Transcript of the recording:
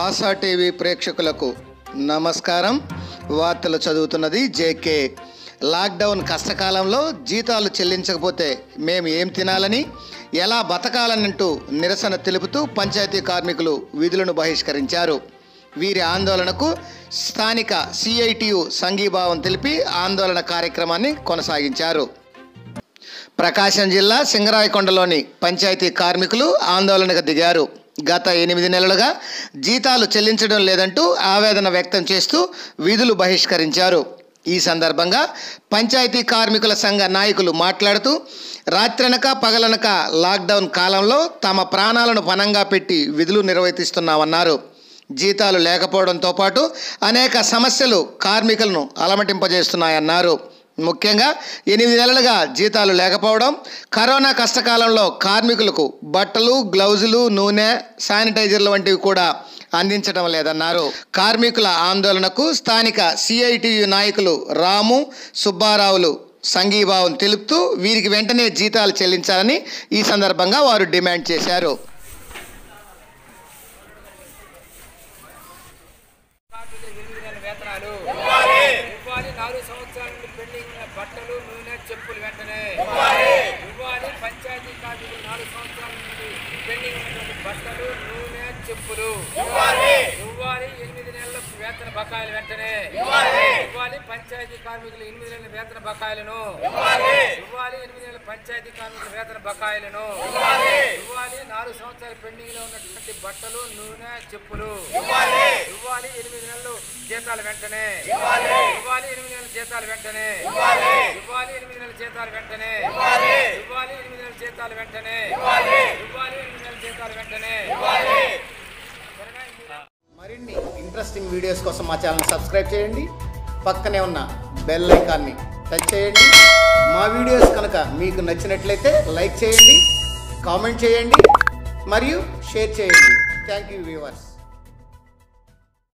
ASHA TV ప్రేక్షకులకు నమస్కారం వార్తలు చదువుతున్నది జేకే లాక్డౌన్ కష్టకాలంలో జీతాలు చెల్లించకపోతే మేము ఏం తినాలని ఎలా బతకాలనంటూ నిరసన తెలుపుతూ పంచాయతీ కార్మికులు విధులను బహిష్కరించారు వీరి ఆందోళనకు స్థానిక సిఐటియు సంఘీభావం తెలిపి ఆందోళన కార్యక్రమాన్ని కొనసాగించారు ప్రకాశం జిల్లా సింగరాయకొండలోని పంచాయతీ కార్మికులు ఆందోళనకు దిగారు గత ఎనిమిది నెలలుగా జీతాలు చెల్లించడం లేదంటూ ఆవేదన వ్యక్తం చేస్తూ విధులు బహిష్కరించారు ఈ సందర్భంగా పంచాయతీ కార్మికుల సంఘ నాయకులు మాట్లాడుతూ రాత్రనక పగలనక లాక్డౌన్ కాలంలో తమ ప్రాణాలను పనంగా పెట్టి విధులు నిర్వర్తిస్తున్నామన్నారు జీతాలు లేకపోవడంతో పాటు అనేక సమస్యలు కార్మికులను అలమటింపజేస్తున్నాయన్నారు ముఖ్యంగా ఎనిమిది నెలలుగా జీతాలు లేకపోవడం కరోనా కష్టకాలంలో కార్మికులకు బట్టలు గ్లౌజులు నూనె శానిటైజర్లు వంటివి కూడా అందించడం లేదన్నారు కార్మికుల ఆందోళనకు స్థానిక సిఐటియు నాయకులు రాము సుబ్బారావులు సంఘీభావం తెలుపుతూ వీరికి వెంటనే జీతాలు చెల్లించాలని ఈ సందర్భంగా వారు డిమాండ్ చేశారు కార్మికులకు ఎనిమిది నెలల వేతనాలు ఇవ్వాలి నాలుగు సంవత్సరాల నుండి పెండింగ్ ఉన్న బట్టలు నూనె చెప్పులు వెంటనే ఇవ్వాలి పంచాయతీ కార్మికులు నాలుగు సంవత్సరాల నుండి పెండింగ్ ఉన్నటువంటి బట్టలు నూనె చెప్పులు ఇవ్వాలి ఎనిమిది నెలల వేతన బకాయిలు వెంటనే ఇవ్వాలి పంచాయతీ కార్మికులు ఎనిమిది నెలల వేతన బకాయిలను ఇవ్వాలి ఎనిమిది నెలల పంచాయతీ కార్మికుల వేతన బకాయిలను ఇవ్వాలి నాలుగు సంవత్సరాల పెండింగ్ లో ఉన్నటువంటి బట్టలు నూనె చెప్పులు ఇవ్వాలి ఎనిమిది నెలలు జీతాలు వెంటనే ఇవ్వాలి ఎనిమిది నెలల జీతాలు వెంటనే ఇవ్వాలి ఎనిమిది నెలల జీతాలు వెంటనే ఇవ్వాలి ఎనిమిది నెలల జీతాలు వెంటనే ఇవ్వాలి ఎనిమిది నెలల జీతాలు వెంటనే త్వరగా ఈ- మరిన్ని ఇంట్రెస్టింగ్ వీడియోస్ కోసం మా ఛానల్ సబ్స్క్రైబ్ చేయండి పక్కనే ఉన్న బెల్ ఐకాన్ని టచ్ చేయండి మా వీడియోస్ కనుక మీకు నచ్చినట్లయితే లైక్ చేయండి కామెంట్ చేయండి మరియు షేర్ చేయండి థ్యాంక్ యూ వ్యూవర్స్